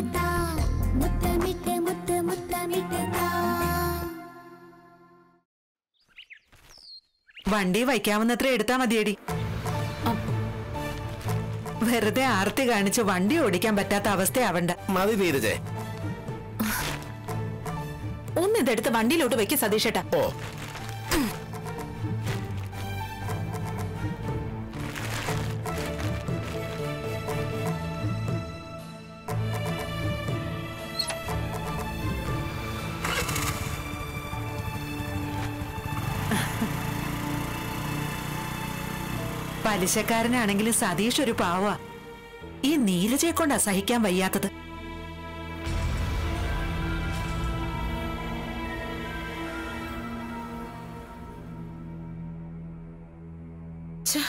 താ മുത്തമിട്ട് മുത്ത് മുത്തമിട്ട് താ വണ്ടി വയ്ക്കാവുന്നത്ര എടുത്താ മതിയടി വെറുതെ ആർത്തി കാണിച്ച് വണ്ടി ഓടിക്കാൻ പറ്റാത്ത അവസ്ഥയാവണ്ട മതി നീരജേ ഒന്ന് ഇതെടുത്ത് വണ്ടിയിലോട്ട് വെക്ക് സതീഷേട്ടാ ഓ പലിശക്കാരനാണെങ്കിലും സതീഷ് ഒരു പാവ ഈ നീരജയെ കൊണ്ട് അസഹിക്കാൻ വയ്യാത്തത് ഛെ.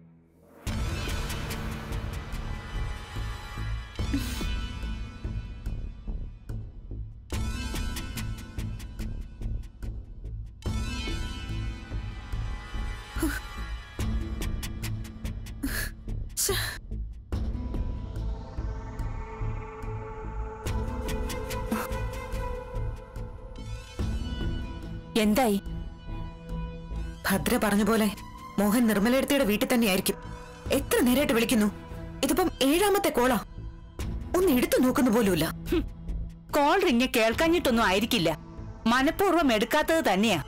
എന്തായി ഭദ്ര പറഞ്ഞ പോലെ മോഹൻ നിർമ്മലയെടുത്തിയുടെ വീട്ടിൽ തന്നെയായിരിക്കും എത്ര നേരമായിട്ട് വിളിക്കുന്നു ഇതിപ്പം ഏഴാമത്തെ കോളാ ഒന്ന് എടുത്തു നോക്കുന്ന പോലുമില്ല കോൾ റിങ് കേൾക്കഞ്ഞിട്ടൊന്നും ആയിരിക്കില്ല മനഃപൂർവ്വം എടുക്കാത്തത് തന്നെയാ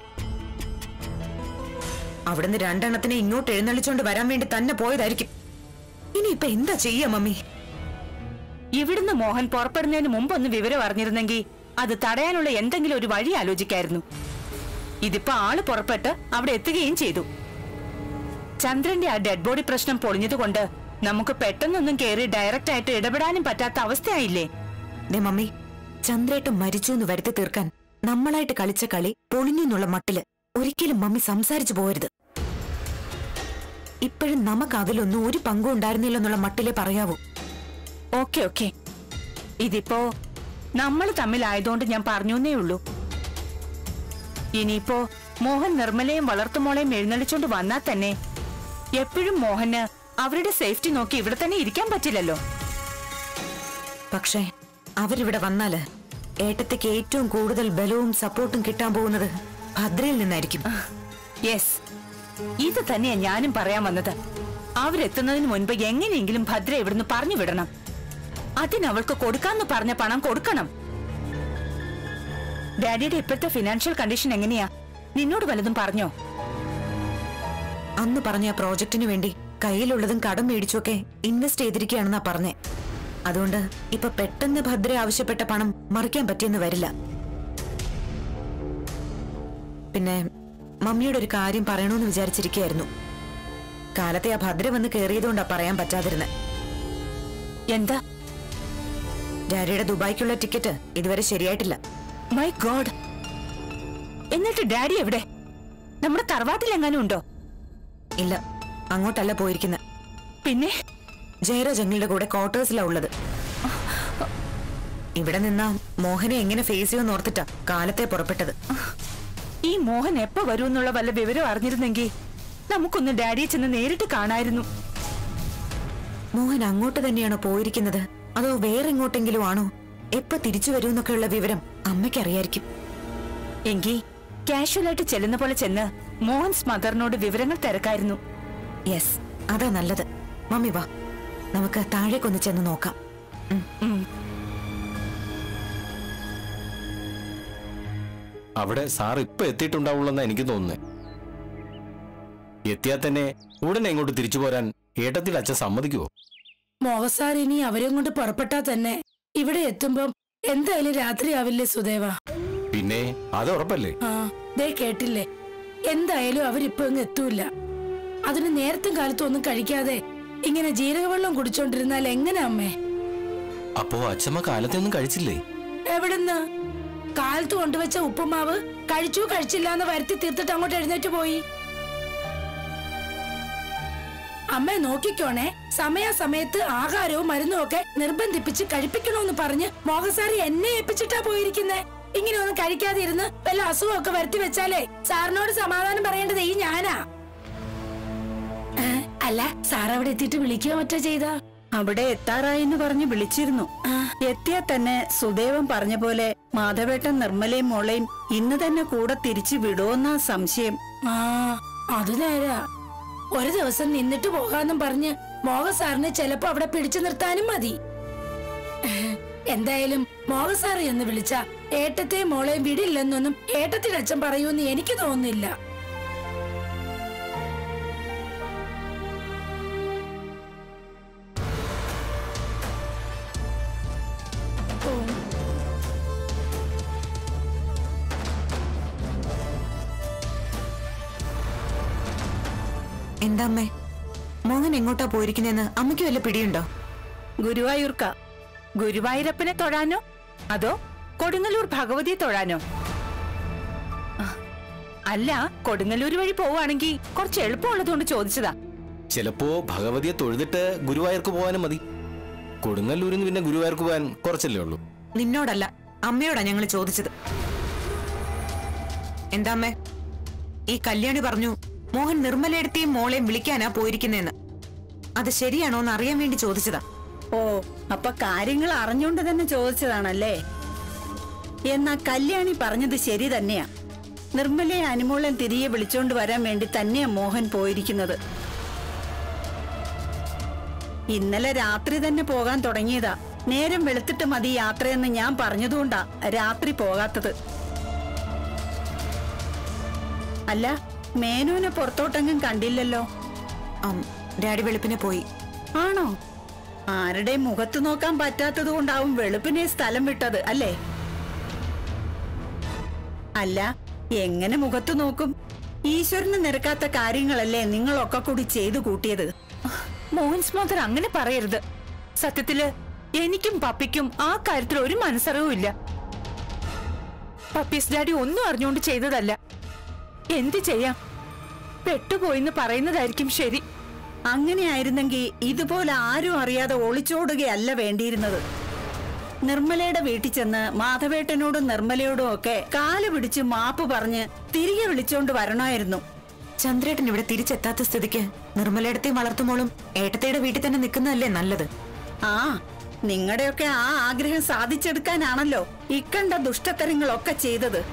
അവിടുന്ന് രണ്ടെണ്ണത്തിനെ ഇങ്ങോട്ട് എഴുന്നള്ളിച്ചോണ്ട് വരാൻ വേണ്ടി തന്നെ പോയതായിരിക്കും ഇനിയിപ്പൊ എന്താ ചെയ്യാ മമ്മി ഇവിടുന്ന് മോഹൻ പുറപ്പെടുന്നതിന് മുമ്പ് ഒന്ന് വിവരം അറിഞ്ഞിരുന്നെങ്കിൽ അത് തടയാനുള്ള എന്തെങ്കിലും ഒരു വഴി ആലോചിക്കായിരുന്നു ഇതിപ്പോ ആള് പുറപ്പെട്ട് അവിടെ എത്തുകയും ചെയ്തു ചന്ദ്രന്റെ ആ ഡെഡ് ബോഡി പ്രശ്നം പൊളിഞ്ഞതുകൊണ്ട് നമുക്ക് പെട്ടെന്നൊന്നും കയറി ഡയറക്റ്റ് ആയിട്ട് ഇടപെടാനും പറ്റാത്ത അവസ്ഥയായില്ലേ ദേ മമ്മി ചന്ദ്രേട്ടൻ മരിച്ചു എന്ന് വരുത്തി തീർക്കാൻ നമ്മളായിട്ട് കളിച്ച കളി പൊളിഞ്ഞു എന്നുള്ള മട്ടില് ഒരിക്കലും മമ്മി സംസാരിച്ചു പോകരുത് ഇപ്പോഴും നമുക്ക് അതിലൊന്നും ഒരു പങ്കും ഉണ്ടായിരുന്നില്ലെന്നുള്ള മട്ടിലേ പറയാവൂ ഓക്കെ ഓക്കെ ഇതിപ്പോ നമ്മൾ തമ്മിലായതുകൊണ്ട് ഞാൻ പറഞ്ഞേ ഉള്ളൂ ഇനിയിപ്പോ മോഹൻ നിർമ്മലയും വളർത്തുമോളെയും എഴുന്നള്ളിച്ചോണ്ട് വന്നാൽ തന്നെ എപ്പോഴും മോഹന് അവരുടെ സേഫ്റ്റി നോക്കി ഇവിടെ തന്നെ ഇരിക്കാൻ പറ്റില്ലല്ലോ പക്ഷേ അവരിവിടെ വന്നാല് ഏട്ടത്തേക്ക് ഏറ്റവും കൂടുതൽ ബലവും സപ്പോർട്ടും കിട്ടാൻ പോകുന്നത് ഭദ്രയിൽ നിന്നായിരിക്കും യെസ് ഇത് തന്നെയാ ഞാനും പറയാൻ വന്നത് അവരെത്തുന്നതിന് മുൻപ് എങ്ങനെയെങ്കിലും ഭദ്ര ഇവിടുന്ന് പറഞ്ഞു വിടണം അതിനവൾക്ക് കൊടുക്കാന്ന് പറഞ്ഞ പണം കൊടുക്കണം ഡാഡിയുടെ ഇപ്പോഴത്തെ ഫിനാൻഷ്യൽ കണ്ടീഷൻ എങ്ങനെയാ നിന്നോട് വല്ലതും പറഞ്ഞോ അന്ന് പറഞ്ഞ ആ പ്രോജക്റ്റിന് വേണ്ടി കയ്യിലുള്ളതും കടം മേടിച്ചുമൊക്കെ ഇൻവെസ്റ്റ് ചെയ്തിരിക്കുകയാണെന്നാ പറഞ്ഞേ അതുകൊണ്ട് ഇപ്പൊ പെട്ടെന്ന് ഭദ്ര ആവശ്യപ്പെട്ട പണം മറിക്കാൻ പറ്റിയെന്ന് വരില്ല പിന്നെ മമ്മിയുടെ ഒരു കാര്യം പറയണമെന്ന് വിചാരിച്ചിരിക്കുകയായിരുന്നു കാലത്തെ ആ ഭദ്ര വന്ന് കയറിയതുകൊണ്ടാ പറയാൻ പറ്റാതിരുന്നത് എന്താ ഡാഡിയുടെ ദുബായ്ക്കുള്ള ടിക്കറ്റ് ഇതുവരെ ശരിയായിട്ടില്ല മൈ ഗോഡ് എന്നിട്ട് ഡാഡി എവിടെ നമ്മുടെ തറവാട്ടിൽ എങ്ങാനും ഉണ്ടോ ഇല്ല അങ്ങോട്ടല്ല പോയിരിക്കുന്നത് പിന്നെ ജയരാജ് അങ്ങളുടെ കൂടെ ക്വാർട്ടേഴ്സിലാ ഉള്ളത് ഇവിടെ നിന്നാ മോഹനെ എങ്ങനെ ഫേസ് ചെയ്യുമെന്ന് ഓർത്തിട്ടാ കാലത്തെ പുറപ്പെട്ടത് ഈ മോഹൻ എപ്പോ വരുമെന്നുള്ള വല്ല വിവരം അറിഞ്ഞിരുന്നെങ്കിൽ നമുക്കൊന്ന് ഡാഡിയെ ചെന്ന് നേരിട്ട് കാണായിരുന്നു മോഹൻ അങ്ങോട്ട് തന്നെയാണോ പോയിരിക്കുന്നത് അതോ വേറെ എങ്ങോട്ടെങ്കിലും ആണോ എപ്പോ തിരിച്ചു വരുമെന്നൊക്കെയുള്ള വിവരം അമ്മയ്ക്ക് അറിയായിരിക്കും എങ്കിൽ കാഷ്വലായിട്ട് ചെല്ലുന്ന പോലെ ചെന്ന് മോഹൻസ് മദറിനോട് വിവരങ്ങൾ തിരക്കായിരുന്നു യെസ് അതാ നല്ലത് മമ്മി വാ നമുക്ക് താഴേക്കൊന്ന് ചെന്ന് നോക്കാം ഉം. അവിടെ സാർ ഇപ്പൊ എത്തിയിട്ടുണ്ടാവുള്ളെന്നാ എനിക്ക് തോന്നുന്നത് എത്തിയാൽ തന്നെ ഉടനെ ഇങ്ങോട്ട് തിരിച്ചു പോരാൻ ഏട്ടത്തിൽ അച്ഛൻ സമ്മതിക്കുവോ മോഹസാർ ഇനി അവരെയും കൊണ്ട് പുറപ്പെട്ടാ തന്നെ ഇവിടെ എത്തുമ്പം എന്തായാലും രാത്രിയാവില്ലേ സുദേവ പിന്നെ അത് ഉറപ്പല്ലേ ആ ദേ കേട്ടില്ലേ എന്തായാലും അവരിപ്പോ ഇങ്ങ് എത്തൂല അതിന് നേരത്തും കാലത്തും ഒന്നും കഴിക്കാതെ ഇങ്ങനെ ജീരകവെള്ളം കുടിച്ചോണ്ടിരുന്നാൽ എങ്ങനെ അമ്മേ അപ്പോ അച്ഛമ്മ കാലത്തെ ഒന്നും കഴിച്ചില്ലേ എവിടുന്ന് കാലത്ത് കൊണ്ടുവച്ച ഉപ്പുമാവ് കഴിച്ചു കഴിച്ചില്ല എന്ന് വരുത്തി തീർത്തിട്ട് അങ്ങോട്ട് എഴുന്നേറ്റ് പോയി അമ്മ നോക്കിക്കോണേ സമയാസമയത്ത് ആഹാരവും മരുന്നും ഒക്കെ നിർബന്ധിപ്പിച്ച് കഴിപ്പിക്കണോന്ന് പറഞ്ഞ് മോഹസാരി എന്നെ ഏൽപ്പിച്ചിട്ടാ പോയിരിക്കുന്നേ ഇങ്ങനെ ഒന്നും കഴിക്കാതെ ഇരുന്ന് വല്ല അസുഖമൊക്കെ വരുത്തി വെച്ചാലേ സാറിനോട് സമാധാനം പറയേണ്ടത് ഈ ഞാനാ ഏ, അല്ല സാർ അവിടെ എത്തിയിട്ട് വിളിക്കുകയോ മറ്റോ ചെയ്താ അവിടെ എത്താറായെന്ന് പറഞ്ഞ് വിളിച്ചിരുന്നു എത്തിയാ തന്നെ സുദേവൻ പറഞ്ഞ പോലെ മാധവേട്ടൻ നിർമ്മലയും മോളെയും ഇന്ന് തന്നെ കൂടെ തിരിച്ചു വിടുമെന്നാ സംശയം ആ അത് നേരാ ഒരു ദിവസം നിന്നിട്ട് പോകാന്നും പറഞ്ഞ് മോഹ സാറിനെ ചിലപ്പോ അവിടെ പിടിച്ചു നിർത്താനും മതി എന്തായാലും മോഹ സാറ് എന്ന് വിളിച്ച ഏട്ടത്തെയും മോളെയും വിടില്ലെന്നൊന്നും ഏട്ടത്തിന്റെ അച്ഛൻ പറയൂന്ന് എനിക്ക് തോന്നുന്നില്ല എന്താ അമ്മേ മോഹൻ എങ്ങോട്ടാ പോയിരിക്കുന്നെന്ന് അമ്മയ്ക്ക് വല്ല പിടിയുണ്ടോ ഗുരുവായൂർക്ക ഗുരുവായൂരപ്പനെ തൊഴാനോ അതോ കൊടുങ്ങല്ലൂർ ഭഗവതിയെ തൊഴാനോ ആ, അല്ല കൊടുങ്ങല്ലൂർ വഴി പോവുകയാണെങ്കിൽ കുറച്ച് എളുപ്പമുള്ളതുകൊണ്ട് ചോദിച്ചതാ ചിലപ്പോ ഭഗവതിയെ തൊഴുതിട്ട് ഗുരുവായൂർക്ക് പോകാനും മതി കൊടുങ്ങല്ലൂരിൽ നിന്ന് പിന്നെ ഗുരുവായൂർക്ക് പോകാൻ കുറച്ചല്ലേ ഉള്ളൂ നിന്നോടല്ല അമ്മയോടാ ഞങ്ങൾ ചോദിച്ചത് എന്താ അമ്മേ ഈ കല്യാണി പറഞ്ഞു മോഹൻ നിർമ്മലയെടുത്തിയും മോളെയും വിളിക്കാനാ പോയിരിക്കുന്നെന്ന് അത് ശരിയാണോ എന്ന് അറിയാൻ വേണ്ടി ചോദിച്ചതാ ഓ അപ്പൊ കാര്യങ്ങൾ അറിഞ്ഞുകൊണ്ട് തന്നെ ചോദിച്ചതാണല്ലേ എന്നാ കല്യാണി പറഞ്ഞത് ശരി തന്നെയാ നിർമ്മലയെ അനുമോളൻ തിരികെ വിളിച്ചോണ്ട് വരാൻ വേണ്ടി തന്നെയാ മോഹൻ പോയിരിക്കുന്നത് ഇന്നലെ രാത്രി തന്നെ പോകാൻ തുടങ്ങിയതാ നേരം വെളുത്തിട്ട് മതി യാത്രയെന്ന് ഞാൻ പറഞ്ഞതുകൊണ്ടാ രാത്രി പോകാത്തത് അല്ല മേനോനെ പുറത്തോട്ടെങ്ങും കണ്ടില്ലല്ലോ ആം, ഡാഡി വെളുപ്പിനെ പോയി ആണോ ആരുടെ മുഖത്ത് നോക്കാൻ പറ്റാത്തത് കൊണ്ടാവും വെളുപ്പിനെ സ്ഥലം വിട്ടത് അല്ലേ അല്ല എങ്ങനെ മുഖത്ത് നോക്കും ഈശ്വരന് നിരക്കാത്ത കാര്യങ്ങളല്ലേ നിങ്ങളൊക്കെ കൂടി ചെയ്തു കൂട്ടിയത് മോഹൻ സ്മോദർ അങ്ങനെ പറയരുത് സത്യത്തില് എനിക്കും പപ്പിക്കും ആ കാര്യത്തിൽ ഒരു മനസ്സറിവും ഇല്ല പപ്പീസ് ഡാഡി ഒന്നും അറിഞ്ഞുകൊണ്ട് ചെയ്തതല്ല എന്ത് ചെയ്യാം പെട്ടുപോയിന്ന് പറയുന്നതായിരിക്കും ശരി അങ്ങനെയായിരുന്നെങ്കിൽ ഇതുപോലെ ആരും അറിയാതെ ഒളിച്ചോടുകയല്ല വേണ്ടിയിരുന്നത് നിർമ്മലയുടെ വീട്ടിൽ ചെന്ന് മാധവേട്ടനോടും നിർമ്മലയോടും ഒക്കെ കാല് പിടിച്ച് മാപ്പ് പറഞ്ഞ് തിരികെ വിളിച്ചോണ്ട് വരണമായിരുന്നു ചന്ദ്രേട്ടൻ ഇവിടെ തിരിച്ചെത്താത്ത സ്ഥിതിക്ക് നിർമ്മലയിടത്തെയും വളർത്തുമോളും ഏട്ടത്തയുടെ വീട്ടിൽ തന്നെ നിൽക്കുന്നതല്ലേ നല്ലത് ആ നിങ്ങളുടെയൊക്കെ ആ ആഗ്രഹം സാധിച്ചെടുക്കാനാണല്ലോ ഇക്കണ്ട ദുഷ്ടത്തരങ്ങളൊക്കെ ചെയ്തത്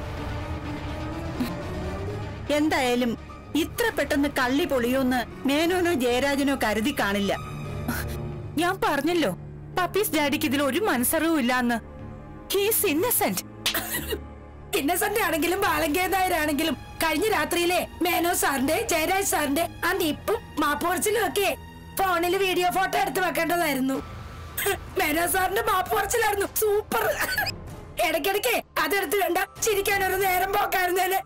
എന്തായാലും ഇത്ര പെട്ടെന്ന് കള്ളി പൊളിയോന്ന് മേനോനോ ജയരാജനോ കരുതി കാണില്ല ഞാൻ പറഞ്ഞല്ലോ പപ്പീസ് ഡാഡിക്ക് ഇതിൽ ഒരു മനസ്സറിവും ഇല്ലാന്ന് ഹീസ് ഇന്നസെന്റ് ഇന്നസെന്റ് ആണെങ്കിലും ബാലങ്കേതായരാണെങ്കിലും കഴിഞ്ഞ രാത്രിയിലെ മേനോ സാറിന്റെ ജയരാജ് സാറിന്റെ ആ നിപ്പും മാപ്പുറച്ചിലും ഒക്കെ ഫോണിൽ വീഡിയോ ഫോട്ടോ എടുത്ത് വെക്കേണ്ടതായിരുന്നു മേനോ സാറിന്റെ മാപ്പുറച്ചിലായിരുന്നു സൂപ്പർ ഇടയ്ക്കിടയ്ക്ക് അതെടുത്ത് കണ്ട ചിരിക്കാൻ ഒരു നേരം പോക്കായിരുന്നേന്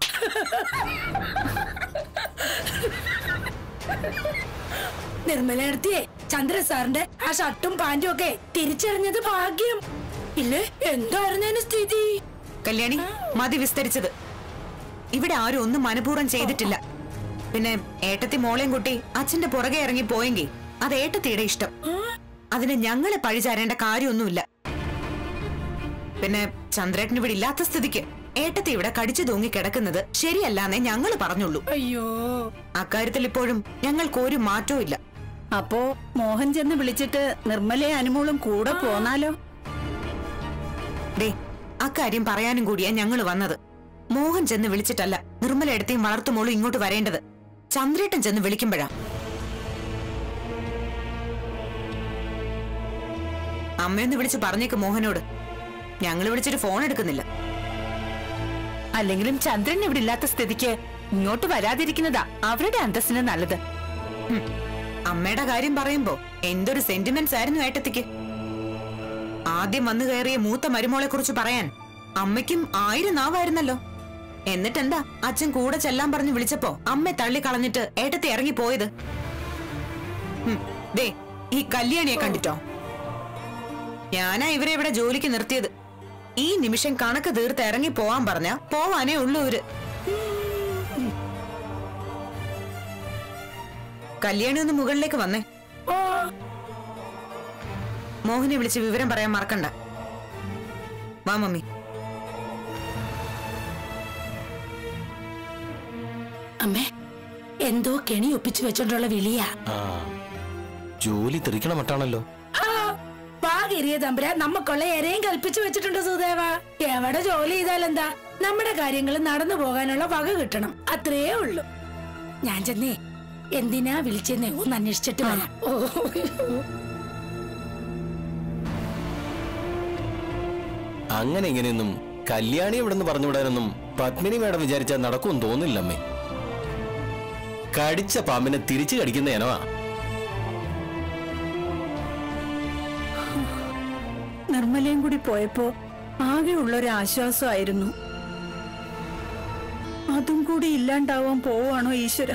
നിർമ്മല എടുത്തിയേ ചന്ദ്ര സാറിന്റെ ആ ഷർട്ടും പാന്റും ഒക്കെ തിരിച്ചറിഞ്ഞത് ഭാഗ്യം ഇല്ലേ എന്തായിരുന്നേന് സ്ഥിതി കല്യാണി മതി വിസ്തരിച്ചത് ഇവിടെ ആരും ഒന്നും മനഃപൂർവ്വം ചെയ്തിട്ടില്ല പിന്നെ ഏട്ടത്തി മോളെയും കുട്ടി അച്ഛന്റെ പുറകെ ഇറങ്ങി പോയെങ്കിൽ അത് ഏട്ടത്തിയുടെ ഇഷ്ടം അതിന് ഞങ്ങളെ പഴിചാരേണ്ട കാര്യമൊന്നുമില്ല പിന്നെ ചന്ദ്രേട്ടൻ ഇവിടെ ഇല്ലാത്ത സ്ഥിതിക്ക് ഏട്ടത്തി ഇവിടെ കടിച്ചു തൂങ്ങി കിടക്കുന്നത് ശരിയല്ലാന്നേ ഞങ്ങൾ പറഞ്ഞുള്ളൂ അയ്യോ അക്കാര്യത്തിൽ ഇപ്പോഴും ഞങ്ങൾക്ക് ഒരു മാറ്റവും ഇല്ല അപ്പോ മോഹൻ ചെന്ന് വിളിച്ചിട്ട് നിർമ്മലയെ അനുമോളും കൂടെ പോന്നാലോ ദേ അക്കാര്യം പറയാനും കൂടിയാ ഞങ്ങൾ വന്നത് മോഹൻ ചെന്ന് വിളിച്ചിട്ടല്ല നിർമ്മല എടുത്തേയും വളർത്തുമോളും ഇങ്ങോട്ട് വരേണ്ടത് ചന്ദ്രേട്ടൻ ചെന്ന് വിളിക്കുമ്പോഴാ അമ്മയൊന്ന് വിളിച്ച് പറഞ്ഞേക്ക് മോഹനോട് ഞങ്ങൾ വിളിച്ചിട്ട് ഫോൺ എടുക്കുന്നില്ല അല്ലെങ്കിലും ചന്ദ്രൻ ഇവിടെ ഇല്ലാത്ത സ്ഥിതിക്ക് ഇങ്ങോട്ട് വരാതിരിക്കുന്നതാ അവരുടെ അന്തസ്സിന് നല്ലത് ഹും, അമ്മയുടെ കാര്യം പറയുമ്പോ എന്തൊരു സെന്റിമെന്റ്സ് ആയിരുന്നു ഏട്ടത്തിക്ക് ആദ്യം വന്നു കയറിയ മൂത്ത മരുമോളെ കുറിച്ച് പറയാൻ അമ്മയ്ക്കും ആയിരം നാവായിരുന്നല്ലോ എന്നിട്ടെന്താ അച്ഛൻ കൂടെ ചെല്ലാൻ പറഞ്ഞു വിളിച്ചപ്പോ അമ്മ തള്ളി കളഞ്ഞിട്ട് ഏട്ടത്തി ഇറങ്ങി പോയത് ഹും, ദേ ഈ കല്യാണിയെ കണ്ടിട്ടോ ഞാനാ ഇവരെ ഇവിടെ ജോലിക്ക് നിർത്തിയത് ഈ നിമിഷം കണക്ക് തീർത്ത് ഇറങ്ങി പോവാൻ പറഞ്ഞ പോവാനേ ഉള്ളൂ ഇവര് കല്യാണി ഒന്ന് മുകളിലേക്ക് വന്നേ ഓ മോഹിനെ വിളിച്ച് വിവരം പറയാൻ മറക്കണ്ട വാ മമ്മി അമ്മേ എന്തോ കെണി ഒപ്പിച്ചു വെച്ചോണ്ടുള്ള വിളിയാ ആ ജോലി തെറിക്കണ മട്ടാണല്ലോ ഇറിയ തമ്പുര നമുക്കുള്ള എരയും കൽപ്പിച്ചു വെച്ചിട്ടുണ്ട് സുദേവ എവിടെ ജോലി ചെയ്താലെന്താ നമ്മുടെ കാര്യങ്ങൾ നടന്നു പോകാനുള്ള വക കിട്ടണം അത്രേ ഉള്ളൂ ഞാൻ ചെന്നേ എന്തിനാ വിളിച്ചെന്നേ ഒന്ന് അന്വേഷിച്ചിട്ട് വരാം ഓ അങ്ങനെ ഇങ്ങനെയൊന്നും കല്യാണി ഇവിടെ നിന്ന് പറഞ്ഞു വിടാനൊന്നും പത്മിനി മേഡം വിചാരിച്ചാൽ നടക്കുമെന്ന് തോന്നില്ല അമ്മേ കടിച്ച പാമ്പിനെ തിരിച്ചു കടിക്കുന്ന ഇനവാ നിർമ്മലയും കൂടി പോയപ്പോ ആകെയുള്ളൊരു ആശ്വാസമായിരുന്നു അതും കൂടി ഇല്ലാണ്ടാവാൻ പോവാണോ ഈശ്വര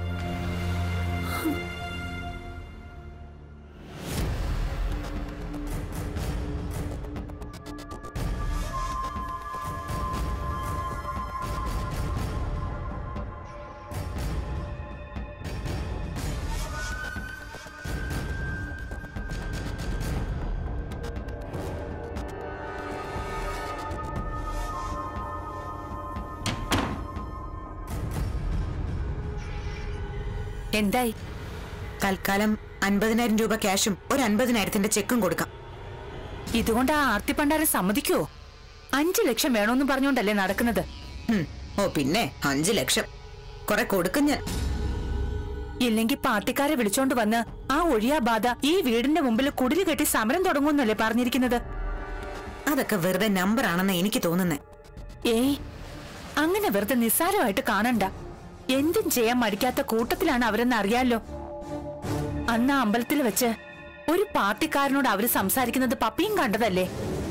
എന്തായി തൽക്കാലം അൻപതിനായിരം രൂപ ക്യാഷും ഒരു അൻപതിനായിരത്തിന്റെ ചെക്കും കൊടുക്കാം ഇതുകൊണ്ട് ആ ആർത്തിപ്പണ്ടാരെ സമ്മതിക്കുവോ അഞ്ചു ലക്ഷം വേണോന്ന് പറഞ്ഞുകൊണ്ടല്ലേ നടക്കുന്നത് ഹും, ഓ പിന്നെ അഞ്ചു ലക്ഷം കുറെ കൊടുക്കും ഞാൻ ഇല്ലെങ്കിൽ പാർട്ടിക്കാരെ വിളിച്ചോണ്ട് വന്ന് ആ ഒഴിയാ ബാധ ഈ വീടിന്റെ മുമ്പിൽ കുടില് കെട്ടി സമരം തുടങ്ങുമെന്നല്ലേ പറഞ്ഞിരിക്കുന്നത് അതൊക്കെ വെറുതെ നമ്പർ ആണെന്ന് എനിക്ക് തോന്നുന്നേ ഏയ് അങ്ങനെ വെറുതെ നിസ്സാരമായിട്ട് കാണണ്ട എന്തും ചെയ്യാൻ മടിക്കാത്ത കൂട്ടത്തിലാണ് അവരെന്ന് അറിയാലോ അന്ന് ആ അമ്പലത്തിൽ വെച്ച് ഒരു പാർട്ടിക്കാരനോട് അവര് സംസാരിക്കുന്നത് പപ്പിയും കണ്ടതല്ലേ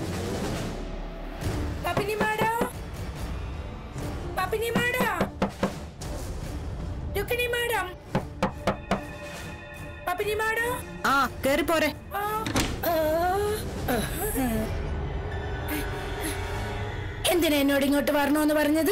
പപ്പിനി മാഡോ പപ്പിനി മാഡോ രുക്മിണി മാഡം പപ്പിനി മാഡോ ആ കേറി പോരെ ആ, ആ, ആ. എന്തിനാ എന്നോട് ഇങ്ങോട്ട് വരണോന്ന് പറഞ്ഞത്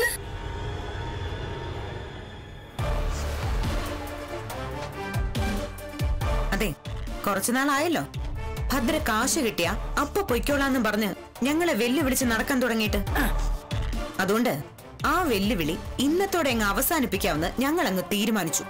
അതെ കുറച്ചുനാളായല്ലോ ഭദ്ര കാശ് കിട്ടിയ അപ്പൊ പൊയ്ക്കോളാന്ന് പറഞ്ഞ് ഞങ്ങളെ വെല്ലുവിളിച്ച് നടക്കാൻ തുടങ്ങിയിട്ട് അതുകൊണ്ട് ആ വെല്ലുവിളി ഇന്നത്തോടെ അങ്ങ് അവസാനിപ്പിക്കാമെന്ന് ഞങ്ങൾ അങ്ങ് തീരുമാനിച്ചു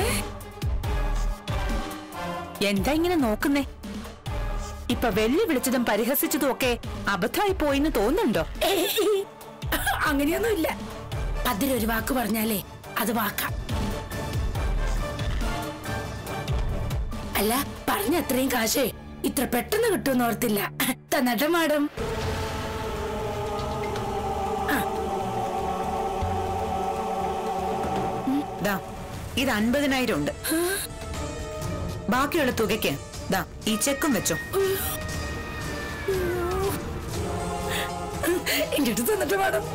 എന്താ ഇങ്ങനെ നോക്കുന്നേ ഇപ്പൊ വെല്ലു വിളിച്ചതും പരിഹസിച്ചതും ഒക്കെ അബദ്ധമായി പോയിന്ന് തോന്നുന്നുണ്ടോ ഏയ്, അങ്ങനെയൊന്നുമില്ല അതിലൊരു വാക്ക് പറഞ്ഞാലേ അത് വാക്കാം അല്ല പറഞ്ഞ അത്രയും കാശേ ഇത്ര പെട്ടെന്ന് കിട്ടുമെന്ന് ഓർത്തില്ല തന്നട്ടെ മാഡം ദാ ഇത് അൻപതിനായിരം ഉണ്ട് ബാക്കിയുള്ള തുകയ്ക്ക് ദാ ഈ ചെക്കും വെച്ചോ ഇങ്ങോട്ട് തന്നിട്ട് മാഡം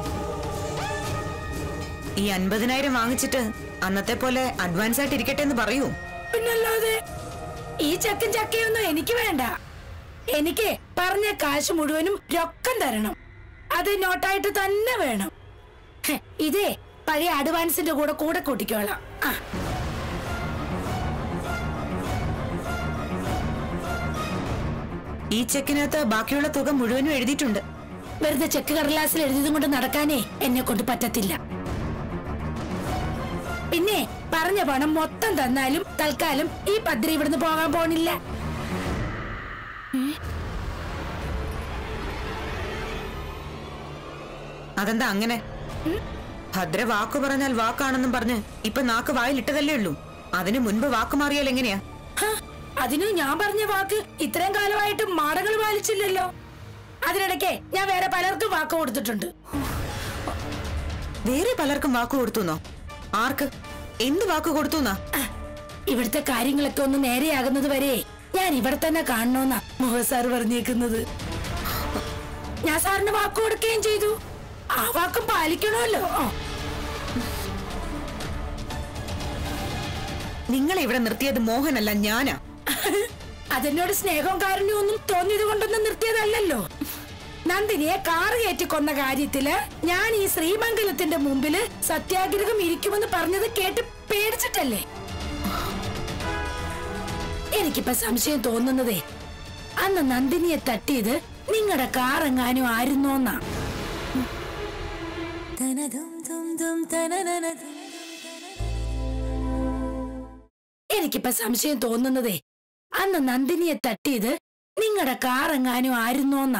ഈ അൻപതിനായിരം വാങ്ങിച്ചിട്ട് അന്നത്തെ പോലെ അഡ്വാൻസ് ആയിട്ട് ഇരിക്കട്ടെ എന്ന് പറയൂ പിന്നല്ലാതെ ഈ ചക്കും ചക്കയൊന്നും എനിക്ക് വേണ്ട എനിക്ക് പറഞ്ഞ കാശ് മുഴുവനും രൊക്കം തരണം അത് നോട്ടായിട്ട് തന്നെ വേണം ഹെ, ഇതേ പഴയ അഡ്വാൻസിന്റെ കൂടെ കൂടെ കൂട്ടിക്കോളാം ആ ഈ ചെക്കിനകത്ത് ബാക്കിയുള്ള തുക മുഴുവനും എഴുതിയിട്ടുണ്ട് വെറുതെ ചെക്ക് കടലാസിൽ എഴുതിയതും കൊണ്ട് നടക്കാനേ എന്നെ കൊണ്ട് പറ്റത്തില്ല പിന്നെ പറഞ്ഞ പണം മൊത്തം തന്നാലും തൽക്കാലം ഈ പദ്ര ഇവിടുന്ന് പോകാൻ പോണില്ല അതെന്താ അങ്ങനെ ഭദ്ര വാക്കു പറഞ്ഞാൽ വാക്കാണെന്നും പറഞ്ഞ് ഇപ്പൊ നാക്ക് വായിലിട്ടതല്ലേ ഉള്ളൂ അതിനു മുൻപ് വാക്ക് മാറിയാൽ എങ്ങനെയാ ഹ, അതിന് ഞാൻ പറഞ്ഞ വാക്ക് ഇത്രയും കാലമായിട്ട് മാടകൾ പാലിച്ചില്ലല്ലോ അതിനിടയ്ക്ക് ഞാൻ വേറെ പലർക്കും വാക്ക് കൊടുത്തിട്ടുണ്ട് വേറെ പലർക്കും വാക്ക് കൊടുത്തുന്നോ ആർക്ക് എന്ത് വാക്ക് കൊടുത്തുന്നാ അഹ്, ഇവിടുത്തെ കാര്യങ്ങളൊക്കെ ഒന്ന് നേരെയാകുന്നത് വരെ ഞാൻ ഇവിടെ തന്നെ കാണണമെന്നാ മോഹൻ സാർ പറഞ്ഞേക്കുന്നത് ഞാൻ സാറിന് വാക്ക് കൊടുക്കുകയും ചെയ്തു ആ വാക്കും പാലിക്കണമല്ലോ ഓ, നിങ്ങളെ ഇവിടെ നിർത്തിയത് മോഹനല്ല ഞാനാ അതെന്നോട് സ്നേഹവും കാരുണ്യവും ഒന്നും തോന്നിയത് കൊണ്ടൊന്നും നിർത്തിയതല്ലല്ലോ നന്ദിനിയെ കാറ് കയറ്റി കൊന്ന കാര്യത്തില് ഞാൻ ഈ ശ്രീമംഗലത്തിന്റെ മുമ്പില് സത്യാഗ്രഹം ഇരിക്കുമെന്ന് പറഞ്ഞത് കേട്ട് പേടിച്ചിട്ടല്ലേ എനിക്കിപ്പോ സംശയം തോന്നുന്നതേ അന്ന് നന്ദിനിയെ തട്ടിയത് നിങ്ങളുടെ കാർ എങ്ങാനും ആയിരുന്നോന്നാ എനിക്കിപ്പോ സംശയം തോന്നുന്നതേ അന്ന് നന്ദിനിയെ തട്ടിയത് നിങ്ങളുടെ കാറെങ്ങാനും ആയിരുന്നോന്നാ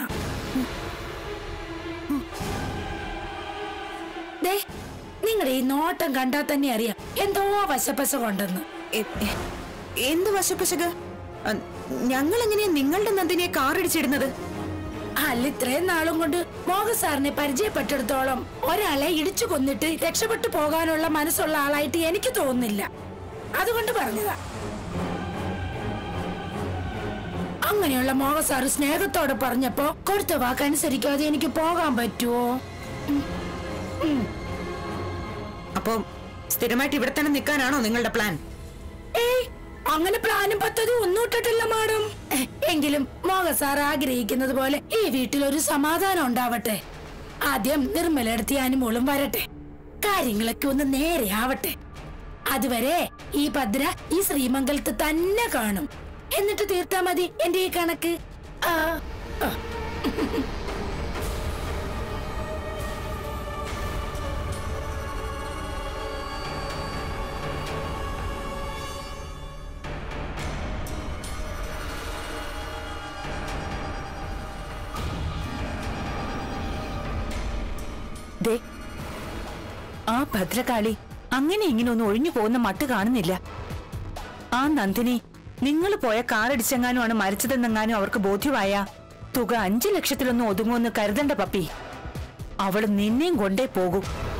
ദേ നിങ്ങളുടെ ഈ നോട്ടം കണ്ടാൽ തന്നെ അറിയാം എന്തോ വശപ്പശ കൊണ്ടെന്ന് എ- എ- എന്ത് വശപ്പശക് ഞങ്ങൾ എങ്ങനെയാ നിങ്ങളുടെ നന്ദിനിയെ കാറിടിച്ചിടുന്നത് അല്ല ഇത്രയും നാളും കൊണ്ട് മോഹൻ സാറിനെ പരിചയപ്പെട്ടിടത്തോളം ഒരാളെ ഇടിച്ചു കൊന്നിട്ട് രക്ഷപ്പെട്ടു പോകാനുള്ള മനസ്സുള്ള ആളായിട്ട് എനിക്ക് തോന്നുന്നില്ല അതുകൊണ്ട് പറഞ്ഞതാ അങ്ങനെയുള്ള മോഹൻ സാറ് സ്നേഹത്തോടെ പറഞ്ഞപ്പോ കൊടുത്ത വാക്കനുസരിക്കാതെ എനിക്ക് പോകാൻ പറ്റുമോ അപ്പോ സ്ഥിരമായിട്ട് ഇവിടെ തന്നെ നിൽക്കാനാണോ നിങ്ങളുടെ പ്ലാൻ ഏയ് അങ്ങനെ പ്ലാനും പദ്ധതി ഒന്നും ഇട്ടിട്ടില്ല മാഡം എ, എങ്കിലും മോഹൻ സാർ ആഗ്രഹിക്കുന്നത് പോലെ ഈ വീട്ടിൽ ഒരു സമാധാനം ഉണ്ടാവട്ടെ ആദ്യം നിർമ്മലെടുത്തി അനുമോളും വരട്ടെ കാര്യങ്ങളൊക്കെ ഒന്ന് നേരെ ആവട്ടെ അതുവരെ ഈ ഭദ്ര ഈ ശ്രീമംഗലത്ത് തന്നെ കാണും എന്നിട്ട് തീർത്താ മതി എന്റെ ഈ കണക്ക് ആ ആ. ദേ ആ ഭദ്രകാളി അങ്ങനെ ഇങ്ങനെ ഒന്നും ഒഴിഞ്ഞു പോകുന്ന മട്ട് കാണുന്നില്ല ആ നന്ദിനി നിങ്ങൾ പോയ കാറടിച്ചെങ്ങാനുമാണ് മരിച്ചതെന്നെങ്ങാനും അവർക്ക് ബോധ്യമായ തുക അഞ്ചു ലക്ഷത്തിലൊന്നും ഒതുങ്ങുമെന്ന് കരുതണ്ട പപ്പി അവള് നിന്നെയും കൊണ്ടേ പോകൂ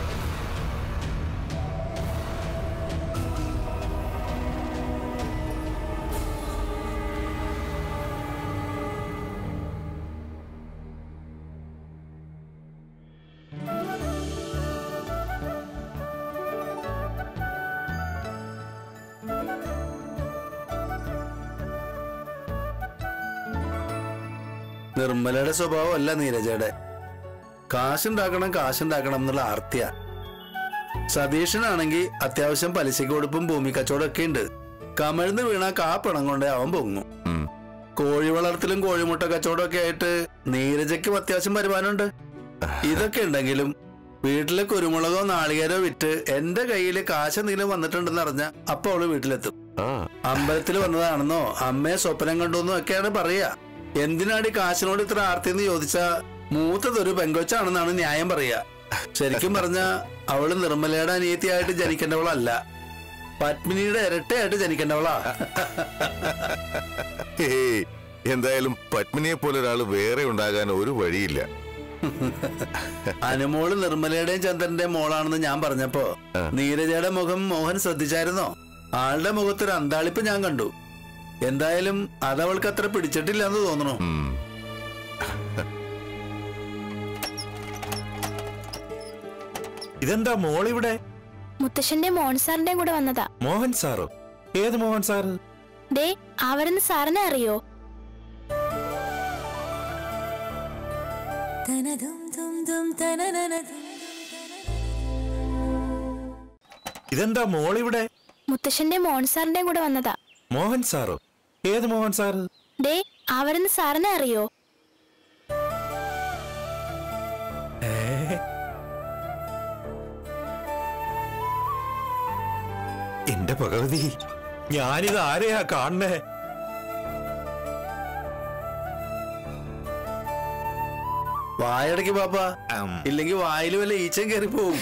നിർമ്മലയുടെ സ്വഭാവം അല്ല നീരജയുടെ കാശുണ്ടാക്കണം കാശുണ്ടാക്കണം എന്നുള്ള ആർത്തിയ സതീഷനാണെങ്കിൽ അത്യാവശ്യം പലിശയ്ക്ക് കൊടുപ്പും ഭൂമി കച്ചവടം ഒക്കെ ഉണ്ട് കമഴ്ന്ന് വീണ കാ പണം കൊണ്ട് അവൻ പൊങ്ങും കോഴി വളർത്തലും കോഴിമുട്ട കച്ചവടം ഒക്കെ ആയിട്ട് നീരജയ്ക്കും അത്യാവശ്യം വരുമാനമുണ്ട് ഇതൊക്കെ ഉണ്ടെങ്കിലും വീട്ടിലെ കുരുമുളകോ നാളികേരോ വിറ്റ് എന്റെ കയ്യിൽ കാശ് എന്തെങ്കിലും വന്നിട്ടുണ്ടെന്ന് അറിഞ്ഞ അപ്പൊ അവള് വീട്ടിലെത്തും അമ്പലത്തിൽ വന്നതാണെന്നോ അമ്മയെ സ്വപ്നം കണ്ടുവെന്നോ ഒക്കെയാണ് പറയാ എന്തിനാണ് ഈ കാശിനോട് ഇത്ര ആർത്തി എന്ന് ചോദിച്ചാ മൂത്തതൊരു പെങ്കൊച്ചാണെന്നാണ് ന്യായം പറയാ ശരിക്കും പറഞ്ഞ അവള് നിർമ്മലയുടെ അനിയത്തിയായിട്ട് ജനിക്കേണ്ടവളല്ല പത്മിനിയുടെ ഇരട്ടയായിട്ട് ജനിക്കേണ്ടവളാ ഹേയ്, എന്തായാലും പത്മിനിയെ പോലെ ഒരാൾ വേറെ ഉണ്ടാകാൻ ഒരു വഴിയില്ല അനുമോള് നിർമ്മലയുടെയും ചന്ദ്രന്റെയും മോളാണെന്ന് ഞാൻ പറഞ്ഞപ്പോ നീരജയുടെ മുഖം മോഹൻ ശ്രദ്ധിച്ചായിരുന്നോ ആളുടെ മുഖത്തൊരു അന്താളിപ്പ് ഞാൻ കണ്ടു എന്തായാലും അതവൾക്ക് അത്ര പിടിച്ചിട്ടില്ല എന്ന് തോന്നുന്നു ഉം. ഇതെന്താ മോളിവിടെ മുത്തശ്ശന്റെ മോൻ സാറിന്റെയും കൂടെ വന്നതാ മോഹൻ സാറോ ഏത് മോഹൻ സാറ് ദേ അവരെന്ന് സാറിനെ അറിയോ ഇതെന്താ മോളിവിടെ മുത്തശ്ശന്റെ മോൻ സാറിന്റെയും കൂടെ വന്നതാ മോഹൻ സാറോ ഏത് മോഹൻ സാറ് ദേ അവരെന്ന് സാറിനെ അറിയോ എന്റെ ഭഗവതി ഞാനിത് ആരെയാ കാണണേ വായടക്ക് പാപ്പ ഉം. ഇല്ലെങ്കിൽ വായിൽ വല്ല ഈച്ചയും കയറി പോവും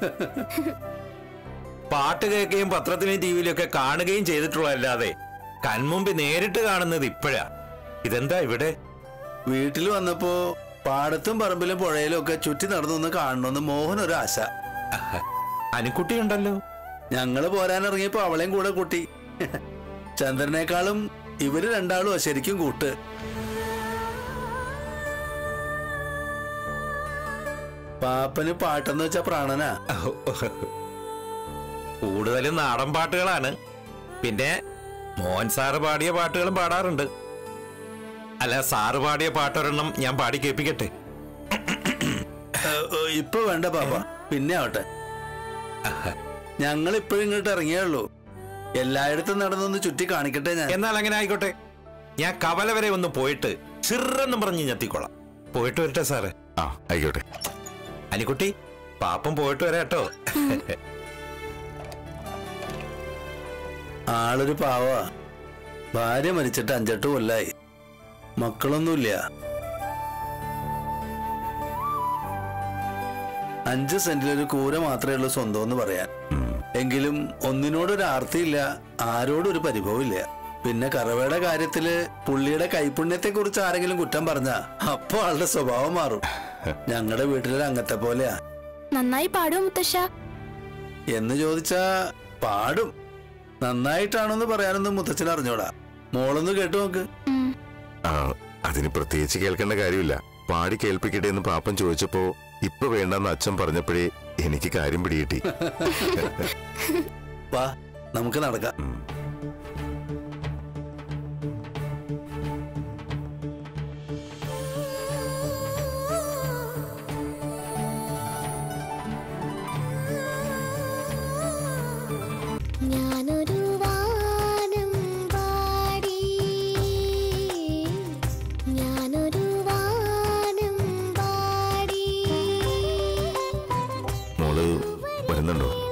പാട്ട് കേൾക്കുകയും പത്രത്തിലും ടിവിയിലും ഒക്കെ കാണുകയും ചെയ്തിട്ടുള്ളതല്ലാതെ കൺമുമ്പിൽ നേരിട്ട് കാണുന്നത് ഇപ്പോഴാ ഇതെന്താ ഇവിടെ വീട്ടിൽ വന്നപ്പോ പാടത്തും പറമ്പിലും പുഴയിലും ഒക്കെ ചുറ്റി നടന്നൊന്ന് കാണണമെന്ന് മോഹൻ ഒരു ആശ അനുക്കുട്ടി ഉണ്ടല്ലോ ഞങ്ങള് പോരാനിറങ്ങിയപ്പോ അവളെയും കൂടെ കൂട്ടി ചന്ദ്രനേക്കാളും ഇവര് രണ്ടാളും ശരിക്കും കൂട്ട് പാപ്പന് പാട്ടെന്ന് വെച്ചാ പ്രാണനാ കൂടുതലും നാടൻ പാട്ടുകളാണ് പിന്നെ മോഹൻ സാറ് പാടിയ പാട്ടുകളും പാടാറുണ്ട് അല്ല സാറ് പാടിയ പാട്ടൊരെണ്ണം ഞാൻ പാടി കേൾപ്പിക്കട്ടെ ഏ, ഏ, ഇപ്പൊ വേണ്ട പാപ്പ പിന്നെ ആവട്ടെ ഞങ്ങൾ ഇപ്പോഴും ഇങ്ങോട്ട് ഇറങ്ങിയുള്ളൂ എല്ലായിടത്തും നടന്നൊന്ന് ചുറ്റി കാണിക്കട്ടെ ഞാൻ എന്നാൽ അങ്ങനെ ആയിക്കോട്ടെ ഞാൻ കവല വരെ ഒന്ന് പോയിട്ട് ചിറെന്നും പറഞ്ഞ് ഞെത്തിക്കോളാം പോയിട്ട് വരട്ടെ സാറേ ആ ആയിക്കോട്ടെ അനിക്കുട്ടി പാപ്പം പോയിട്ട് വരാം കേട്ടോ ആളൊരു പാവാ ഭാര്യ മരിച്ചിട്ട് അഞ്ചെട്ട് കൊല്ലായി മക്കളൊന്നുമില്ല അഞ്ച് സെന്റിലൊരു കൂര മാത്രമേ ഉള്ളൂ സ്വന്തം എന്ന് പറയാൻ എങ്കിലും ഒന്നിനോടൊരു ആർത്തിയില്ല ആരോടൊരു പരിഭവമില്ല പിന്നെ കറവയുടെ കാര്യത്തില് പുള്ളിയുടെ കൈപുണ്യത്തെ കുറിച്ച് ആരെങ്കിലും കുറ്റം പറഞ്ഞ അപ്പൊ ആളുടെ സ്വഭാവം മാറും ഞങ്ങളുടെ വീട്ടിലൊരു അംഗത്തെ പോലെയാ നന്നായി പാടുമോ മുത്തശ്ശ എന്ന് ചോദിച്ചാ പാടും നന്നായിട്ടാണോന്ന് പറയാനൊന്നും മുത്തച്ഛൻ അറിഞ്ഞോടാ മോളൊന്ന് കേട്ടു നോക്ക് ആ അതിന് പ്രത്യേകിച്ച് കേൾക്കേണ്ട കാര്യമില്ല പാടി കേൾപ്പിക്കട്ടെ എന്ന് പാപ്പൻ ചോദിച്ചപ്പോ ഇപ്പൊ വേണ്ടെന്ന് അച്ഛൻ പറഞ്ഞപ്പോഴേ എനിക്ക് കാര്യം പിടികിട്ടി വാ നമുക്ക് നടക്കാം ഞാനൊരു വാനം പാടി ഞാനൊരു വാനം പാടി മോള് വരുന്നുണ്ടോ